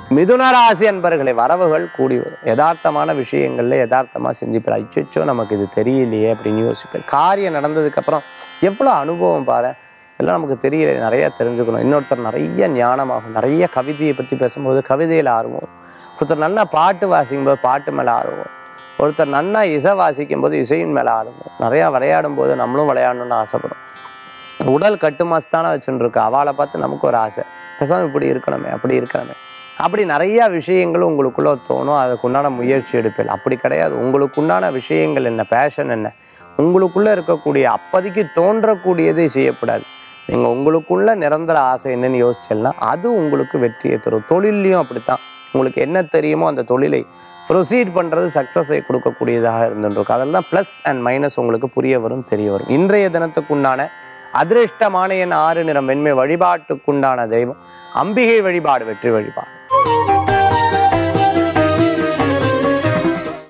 மிதுன ராசி அன்பர்களை வரவுகள் கூடி வரும் யதார்த்தமான விஷயங்கள்ல யதார்த்தமா சிந்திப்பார் அச்சோ நமக்கு இது தெரியலையே அப்படின்னு யோசிப்பார் காரியம் நடந்ததுக்கு அப்புறம் எவ்வளவு அனுபவம் பாரு எல்லாம் நமக்கு தெரியல நிறைய தெரிஞ்சுக்கணும் இன்னொருத்தர் நிறைய ஞானமாகும் நிறைய கவிதையை பத்தி பேசும்போது கவிதையில ஆர்வம் ஒருத்தர் நல்லா பாட்டு வாசிக்கும் போது பாட்டு மேல ஆர்வம் ஒருத்தர் நல்லா இசை வாசிக்கும் போது இசையின் மேல ஆர்வம் நிறைய விளையாடும் போது நம்மளும் விளையாடணும்னு ஆசைப்படும் உடல் கட்டுமஸ்தான வச்சுட்டு இருக்கு அவளை பார்த்து நமக்கு ஒரு ஆசை பேசாம இப்படி இருக்கணுமே அப்படி இருக்கணுமே அப்படி நிறைய விஷயங்கள் உங்களுக்குள்ள தோணும் அதுக்குண்டான முயற்சி எடுப்பேன் அப்படி கிடையாது உங்களுக்குண்டான விஷயங்கள் என்ன பேஷன் என்ன உங்களுக்குள்ள இருக்கக்கூடிய அப்போதைக்கு தோன்றக்கூடியதை செய்யக்கூடாது நீங்க உங்களுக்குள்ள நிரந்தர ஆசை என்னன்னு யோசிச்சேன்னா அது உங்களுக்கு வெற்றியை தரும் தொழிலையும் அப்படித்தான் உங்களுக்கு என்ன தெரியுமோ அந்த தொழிலை ப்ரொசீட் பண்ணுறது சக்ஸஸை கொடுக்கக்கூடியதாக இருந்துருக்கு அதில் தான் ப்ளஸ் அண்ட் மைனஸ் உங்களுக்கு புரிய வரும் தெரிய வரும் இன்றைய தினத்துக்குண்டான அதிர்ஷ்டமான என் ஆறு நிறம் வெண்மை வழிபாட்டுக்குண்டான தெய்வம் அம்பிகை வழிபாடு வெற்றி வழிபாடு